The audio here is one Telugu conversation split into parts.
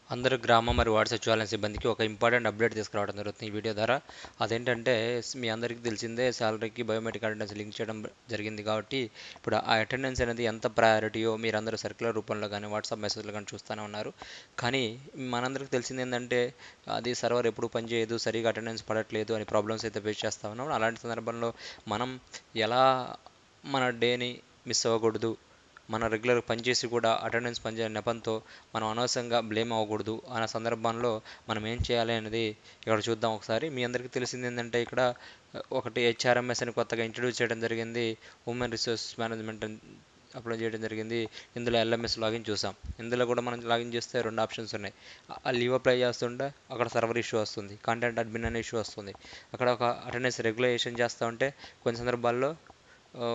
అందరూ గ్రామ మరియు వార్డు సచివాలయం సిబ్బందికి ఒక ఇంపార్టెంట్ అప్డేట్ తీసుకురావడం జరుగుతుంది ఈ వీడియో ద్వారా అదేంటంటే స్- మీ అందరికీ తెలిసిందే శాలరీకి బయోమెట్రిక్ అటెండెన్స్ లింక్ చేయడం జరిగింది కాబట్టి ఇప్పుడు ఆ అటెండెన్స్ అనేది ఎంత ప్రయారిటీయో మీరందరూ సర్క్యులర్ రూపంలో కానీ వాట్సాప్ మెసేజ్లో కానీ చూస్తూనే ఉన్నారు కానీ మనందరికీ తెలిసింది ఏంటంటే అది సర్వర్ ఎప్పుడు పనిచేయదు సరిగా అటెండెన్స్ పడట్లేదు అని ప్రాబ్లమ్స్ అయితే ఫేస్ చేస్తా ఉన్నాం అలాంటి సందర్భంలో మనం ఎలా మన డేని మిస్ అవ్వకూడదు మన రెగ్యులర్ పనిచేసి కూడా అటెండెన్స్ పనిచే నెపంతో మనం అనవసరంగా బ్లేమ్ అవ్వకూడదు అనే సందర్భంలో మనం ఏం చేయాలి అనేది ఇక్కడ చూద్దాం ఒకసారి మీ అందరికీ తెలిసింది ఏంటంటే ఇక్కడ ఒకటి హెచ్ఆర్ఎంఎస్ అని కొత్తగా ఇంట్రడ్యూస్ చేయడం జరిగింది ఉమెన్ రిసోర్స్ మేనేజ్మెంట్ అప్లై చేయడం జరిగింది ఇందులో ఎల్ఎంఎస్ లాగిన్ చూసాం ఇందులో కూడా మనం లాగిన్ చేస్తే రెండు ఆప్షన్స్ ఉన్నాయి ఆ లీవ్ అప్లై చేస్తుంటే అక్కడ సర్వర్ ఇష్యూ వస్తుంది కంటెంట్ అడ్మిన్ అనే ఇష్యూ వస్తుంది అక్కడ ఒక అటెండెన్స్ రెగ్యులేషన్ చేస్తూ ఉంటే కొన్ని సందర్భాల్లో ఆ,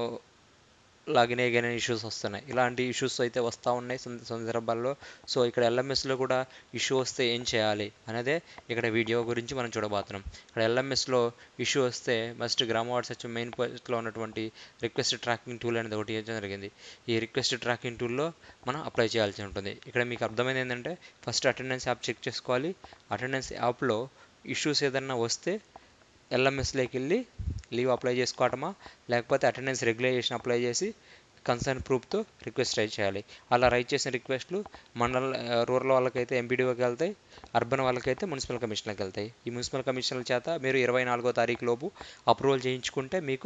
లాగిన్ అయ్యగానే ఇష్యూస్ వస్తున్నాయి ఇలాంటి ఇష్యూస్ అయితే వస్తూ ఉన్నాయి సంద- సందర్భాల్లో సో ఇక్కడ ఎల్ఎంఎస్లో కూడా ఇష్యూ వస్తే ఏం చేయాలి అనేదే ఇక్కడ వీడియో గురించి మనం చూడబోతున్నాం ఇక్కడ ఎల్ఎంఎస్లో ఇష్యూ వస్తే మస్ట్ గ్రామ వార్డ్ సచివ్ మెయిన్ పోస్ట్లో ఉన్నటువంటి రిక్వెస్ట్ ట్రాకింగ్ టూల్ అనేది ఒకటి చేయడం జరిగింది ఈ రిక్వెస్ట్ ట్రాకింగ్ టూల్లో మనం అప్లై చేయాల్సి ఉంటుంది ఇక్కడ మీకు అర్థమైంది ఏంటంటే ఫస్ట్ అటెండెన్స్ యాప్ చెక్ చేసుకోవాలి అటెండెన్స్ యాప్లో ఇష్యూస్ ఏదన్నా వస్తే ఎల్ఎంఎస్లోకి వెళ్ళి లీవ్ అప్లై చేసుకోవటమా లేకపోతే అటెండెన్స్ రెగ్యులేషన్ అప్లై చేసి కన్సర్న్ ప్రూఫ్తో రిక్వెస్ట్ రైట్ చేయాలి అలా రైట్ చేసిన రిక్వెస్ట్లు మండల ఆ, రూరల్ వాళ్ళకైతే ఎంపీడీఓకి వెళ్తాయి అర్బన్ వాళ్ళకైతే మున్సిపల్ కమిషనర్కి వెళ్తాయి ఈ మున్సిపల్ కమిషనర్ల చేత మీరు ఇరవై నాలుగో తారీఖు లోపు అప్రూవల్ చేయించుకుంటే మీకు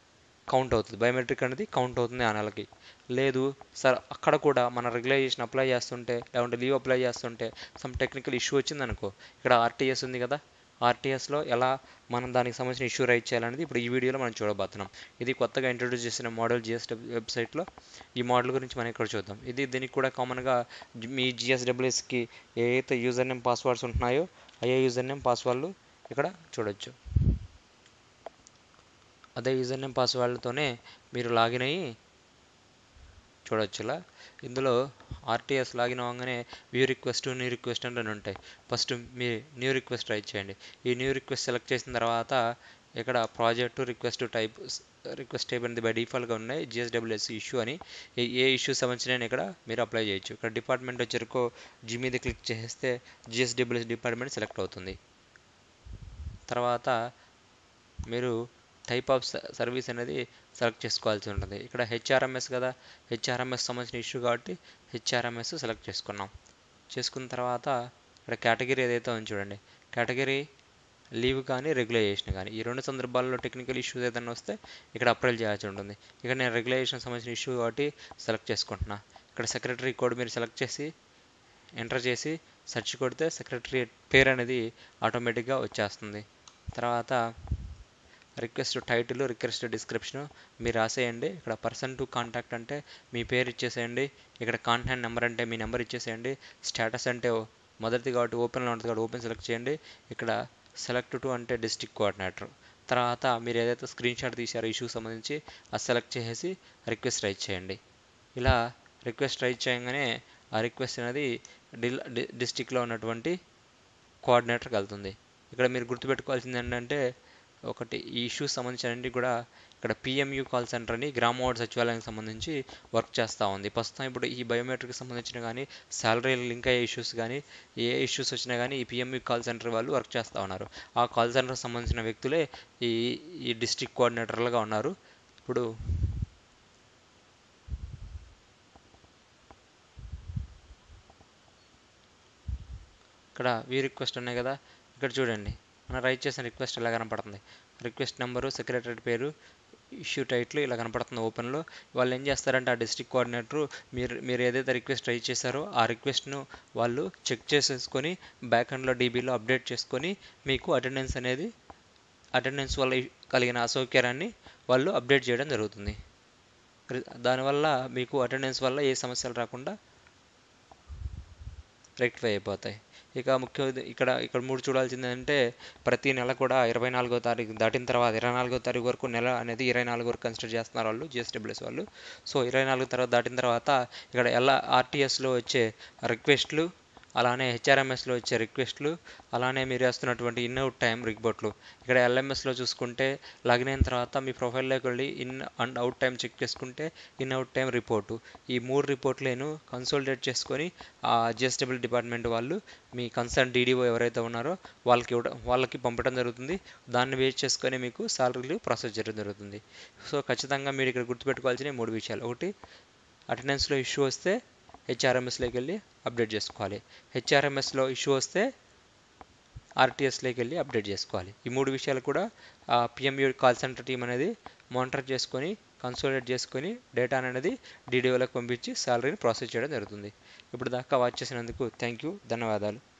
కౌంట్ అవుతుంది బయోమెట్రిక్ అనేది కౌంట్ అవుతుంది ఆ నెలకి లేదు సార్ అక్కడ కూడా మన రెగ్యులైజేషన్ అప్లై చేస్తుంటే లేకుంటే లీవ్ అప్లై చేస్తుంటే సమ్ టెక్నికల్ ఇష్యూ వచ్చిందనుకో ఇక్కడ ఆర్టీఎస్ ఉంది కదా ఆర్టీఎస్లో ఎలా మనం దానికి సంబంధించిన ఇష్యూ రైట్ చేయాలనేది ఇప్పుడు ఈ వీడియోలో మనం చూడబోతున్నాం ఇది కొత్తగా ఇంట్రొడ్యూస్ చేసిన మోడల్ జిఎస్ వెబ్సైట్లో ఈ మోడల్ గురించి మనం ఇక్కడ చూద్దాం ఇది దీనికి కూడా కామన్గా మీ జిఎస్డబ్ల్యూఎస్కి ఏ అయితే యూజర్ నేమ్ పాస్వర్డ్స్ ఉంటున్నాయో అయ్యే యూజర్ నేమ్ పాస్వర్డ్లు ఇక్కడ చూడొచ్చు అదే యూజర్ నేమ్ పాస్వర్డ్లతోనే మీరు లాగిన్ అయ్యి చూడొచ్చులా ఇందులో ఆర్టీఎస్ లాగిన్ అవ్వగానే వ్యూ రిక్వెస్ట్ న్యూ రిక్వెస్ట్ అని రెండు ఉంటాయి ఫస్ట్ మీ న్యూ రిక్వెస్ట్ ట్రై చేయండి ఈ న్యూ రిక్వెస్ట్ సెలెక్ట్ చేసిన తర్వాత ఇక్కడ project request type request type అనేది బై డిఫాల్ట్గా ఉన్నాయి జిఎస్డబ్ల్యూఎస్ ఇష్యూ అని ఏ ఏ ఇష్యూ సంబంధించిన ఇక్కడ మీరు అప్లై చేయొచ్చు ఇక్కడ డిపార్ట్మెంట్ వచ్చేరకు జీ మీద క్లిక్ చేస్తే జిఎస్డబ్ల్యూఎస్ డిపార్ట్మెంట్ సెలెక్ట్ అవుతుంది తర్వాత మీరు టైప్ ఆఫ్ సర్వీస్ అనేది సెలెక్ట్ చేసుకోవాల్సి ఉంటుంది ఇక్కడ హెచ్ఆర్ఎంఎస్ కదా హెచ్ఆర్ఎంఎస్ సంబంధించిన ఇష్యూ కాబట్టి హెచ్ఆర్ఎంఎస్ సెలెక్ట్ చేసుకున్నాం చేసుకున్న తర్వాత ఇక్కడ కేటగిరీ ఏదైతే ఉంది చూడండి కేటగిరీ లీవ్ కానీ రెగ్యులైజేషన్ కానీ ఈ రెండు సందర్భాల్లో టెక్నికల్ ఇష్యూస్ ఏదైనా వస్తే ఇక్కడ అప్లై చేయాల్సి ఉంటుంది ఇక్కడ నేను రెగ్యులైజేషన్ సంబంధించిన ఇష్యూ కాబట్టి సెలెక్ట్ చేసుకుంటున్నా ఇక్కడ సెక్రటరీ కోడ్ మీరు సెలెక్ట్ చేసి ఎంటర్ చేసి సెర్చ్ కొడితే సెక్రటరీ పేరు అనేది ఆటోమేటిక్గా వచ్చేస్తుంది తర్వాత రిక్వెస్ట్ టైటిల్ రిక్వెస్ట్ డిస్క్రిప్షన్ మీరు రాసేయండి ఇక్కడ పర్సన్ టు కాంటాక్ట్ అంటే మీ పేరు ఇచ్చేసేయండి ఇక్కడ కాంటాక్ట్ నెంబర్ అంటే మీ నెంబర్ ఇచ్చేసేయండి స్టేటస్ అంటే మొదటిది కాబట్టి ఓపెన్లో ఉంటుంది కాబట్టి ఓపెన్ సెలెక్ట్ చేయండి ఇక్కడ సెలెక్ట్ టు అంటే డిస్ట్రిక్ట్ కోఆర్డినేటర్ తర్వాత మీరు ఏదైతే స్క్రీన్ షాట్ తీసారో ఇష్యూకి సంబంధించి అది సెలెక్ట్ చేసేసి రిక్వెస్ట్ రైట్ చేయండి ఇలా రిక్వెస్ట్ రైట్ చేయగానే ఆ రిక్వెస్ట్ అనేది డిల్ డిస్టిక్లో ఉన్నటువంటి కోఆర్డినేటర్కి వెళ్తుంది ఇక్కడ మీరు గుర్తుపెట్టుకోవాల్సింది ఏంటంటే ఒకటి ఈ ఇష్యూస్ సంబంధించిన కూడా ఇక్కడ పిఎంయూ కాల్ సెంటర్ అని గ్రామ వార్డు సచివాలయానికి సంబంధించి వర్క్ చేస్తూ ఉంది ప్రస్తుతం ఇప్పుడు ఈ బయోమెట్రిక్ సంబంధించిన కానీ శాలరీ లింక్ అయ్యే ఇష్యూస్ కానీ ఏ ఇష్యూస్ వచ్చినా కానీ ఈ పిఎంయూ కాల్ సెంటర్ వాళ్ళు వర్క్ చేస్తూ ఉన్నారు ఆ కాల్ సెంటర్కి సంబంధించిన వ్యక్తులే ఈ ఈ డిస్ట్రిక్ట్ కోఆర్డినేటర్లుగా ఉన్నారు ఇప్పుడు ఇక్కడ వీ రిక్వెస్ట్ ఉన్నాయి కదా ఇక్కడ చూడండి మనం రైట్ చేసిన రిక్వెస్ట్ ఎలా కనపడుతుంది రిక్వెస్ట్ నెంబరు సెక్రటరీ పేరు ఇష్యూ టైటిల్ ఇలా కనపడుతుంది ఓపెన్లో వాళ్ళు ఏం చేస్తారంటే ఆ డిస్ట్రిక్ట్ కోఆర్డినేటర్ మీరు మీరు ఏదైతే రిక్వెస్ట్ ట్రై చేశారో ఆ రిక్వెస్ట్ను వాళ్ళు చెక్ చేసేసుకొని బ్యాక్ ఎండ్లో డీబీలో అప్డేట్ చేసుకొని మీకు అటెండెన్స్ అనేది అటెండెన్స్ వల్ల కలిగిన అసౌకర్యాన్ని వాళ్ళు అప్డేట్ చేయడం జరుగుతుంది దానివల్ల మీకు అటెండెన్స్ వల్ల ఏ సమస్యలు రాకుండా రెక్టిఫై అయిపోతాయి ఇక ముఖ్య ఇక్కడ ఇక్కడ మూడు చూడాల్సింది అంటే ప్రతి నెల కూడా ఇరవై నాలుగో తారీఖు దాటిన తర్వాత ఇరవై నాలుగో తారీఖు వరకు నెల అనేది ఇరవై నాలుగు వరకు కన్సిడర్ చేస్తున్నారు వాళ్ళు జిఎస్డబ్ల్యూఎస్ వాళ్ళు సో ఇరవై నాలుగు తర్వాత దాటిన తర్వాత ఇక్కడ ఎలా ఆర్టీఎస్లో వచ్చే రిక్వెస్ట్లు అలానే హెచ్ఆర్ఎంఎస్లో వచ్చే రిక్వెస్ట్లు అలానే మీరు వేస్తున్నటువంటి ఇన్ అవుట్ టైం రిపోర్ట్లు ఇక్కడ ఎల్ఎంఎస్లో చూసుకుంటే లాగిన్ అయిన తర్వాత మీ ప్రొఫైల్లోకి వెళ్ళి in and out time check చేసుకుంటే ఇన్ అవుట్ టైం రిపోర్టు ఈ మూడు రిపోర్ట్లను కన్సోల్టేట్ చేసుకొని ఆ జిఎస్డబ్ల్యూ డిపార్ట్మెంట్ వాళ్ళు మీ కన్సర్న్ డీడీఓ ఎవరైతే ఉన్నారో వాళ్ళకి ఇవ్వడం వాళ్ళకి పంపడం జరుగుతుంది దాన్ని బేస్ చేసుకొని మీకు సాలరీలు ప్రాసెస్ చేయడం జరుగుతుంది సో ఖచ్చితంగా మీరు ఇక్కడ గుర్తుపెట్టుకోవాల్సిన మూడు విషయాలు ఒకటి అటెండెన్స్లో ఇష్యూ వస్తే హెచ్ఆర్ఎంఎస్లోకి వెళ్ళి అప్డేట్ చేసుకోవాలి హెచ్ఆర్ఎంఎస్లో ఇష్యూ వస్తే ఆర్టీఎస్లోకి వెళ్ళి అప్డేట్ చేసుకోవాలి ఈ మూడు విషయాలు కూడా పిఎంయూ కాల్ సెంటర్ టీం అనేది మానిటర్ చేసుకొని కన్సోలేట్ చేసుకొని డేటా అనేది డీడీఓలకు పంపించి సాలరీని ప్రాసెస్ చేయడం జరుగుతుంది ఇప్పుడు దాకా వాచ్ చేసినందుకు థ్యాంక్ యూ ధన్యవాదాలు